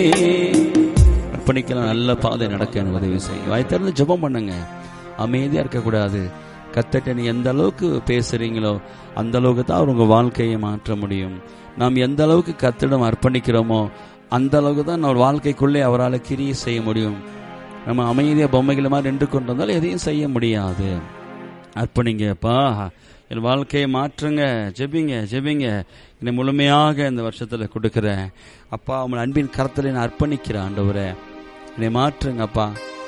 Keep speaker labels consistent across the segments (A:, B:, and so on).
A: அர்ப்பணிக்கலாம் நல்ல பாதை நடக்க எனக்கு உதவி செய்யும் வாய் திறந்து ஜெபம் பண்ணுங்க அமைதியா இருக்கக்கூடாது கத்தட்ட நீ எந்த அளவுக்கு பேசுறீங்களோ அந்த அளவுக்கு தான் அவர் உங்க வாழ்க்கையை மாற்ற முடியும் நாம் எந்த அளவுக்கு கத்திடம் அர்ப்பணிக்கிறோமோ அந்த அளவுக்கு தான் நம்ம வாழ்க்கைக்குள்ளே அவரால் கிரியை செய்ய முடியும் நம்ம அமைதியா பொம்மைகள் மாதிரி நின்று கொண்டிருந்தால் எதையும் செய்ய முடியாது அர்ப்பணிங்கப்பா என் வாழ்க்கையை மாற்றுங்க ஜெபிங்க ஜெபிங்க என்னை முழுமையாக இந்த வருஷத்துல கொடுக்கிறேன் அப்பா உங்கள் அன்பின் கரத்தில் நான் அர்ப்பணிக்கிறேன் ஆண்டவரே என்னை மாற்றுங்கப்பா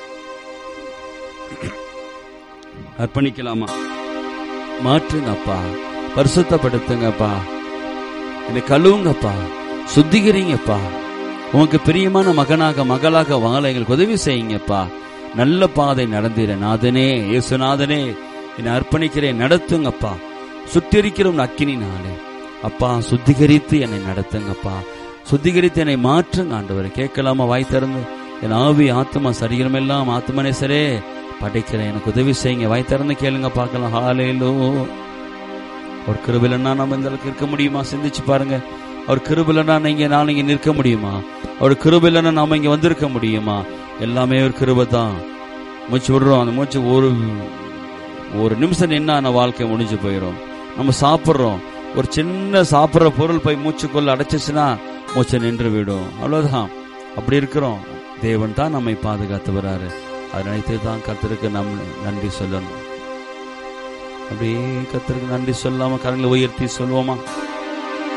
A: அர்ப்பணிக்கலாமா மாற்றுங்கப்பா பரிசுத்தப்படுத்துங்கப்பா என்னை கழுவுங்கப்பா சுத்திகரிங்கப்பா உனக்கு பிரியமான மகனாக மகளாக வாழ எங்களுக்கு உதவி செய்யுங்கப்பா நல்ல பாதை நடந்திர நாதனே இயேசுநாதனே என்னை அர்ப்பணிக்கிறேன் நடத்துங்கப்பா சுத்திரிக்கிறோம் அக்கினினாலே அப்பா சுத்திகரித்து என்னை நடத்துங்கப்பா சுத்திகரித்து என்னை மாற்றுங்க ஆண்டவரை கேட்கலாமா வாய் திறந்து என் ஆவி ஆத்மா சரீரம் எல்லாம் ஆத்மனேசரே படைக்கிறேன் எனக்கு உதவி செய்யுங்க வாய் திறந்து கேளுங்க பார்க்கலாம் ஹாலேலோ ஒரு கிருபிலன்னா நம்ம இந்த அளவுக்கு இருக்க முடியுமா சிந்திச்சு பாருங்க அவர் கிருபிலன்னா நீங்க நான் இங்க நிற்க முடியுமா அவர் கிருபிலன்னா நாம இங்க வந்திருக்க முடியுமா எல்லாமே ஒரு கிருபை தான் மூச்சு விடுறோம் அந்த மூச்சு ஒரு ஒரு நிமிஷம் நின்னா அந்த வாழ்க்கை முடிஞ்சு போயிடும் நம்ம சாப்பிட்றோம் ஒரு சின்ன சாப்பிட்ற பொருள் போய் மூச்சுக்குள்ள அடைச்சிச்சுன்னா மூச்சை நின்று விடும் அவ்வளவுதான் அப்படி இருக்கிறோம் தேவன் தான் நம்மை பாதுகாத்து வராரு அதை நினைத்து தான் கர்த்தருக்கு நம் நன்றி சொல்லணும் அப்படியே கர்த்தருக்கு நன்றி சொல்லாம கரங்களை உயர்த்தி சொல்லுவோமா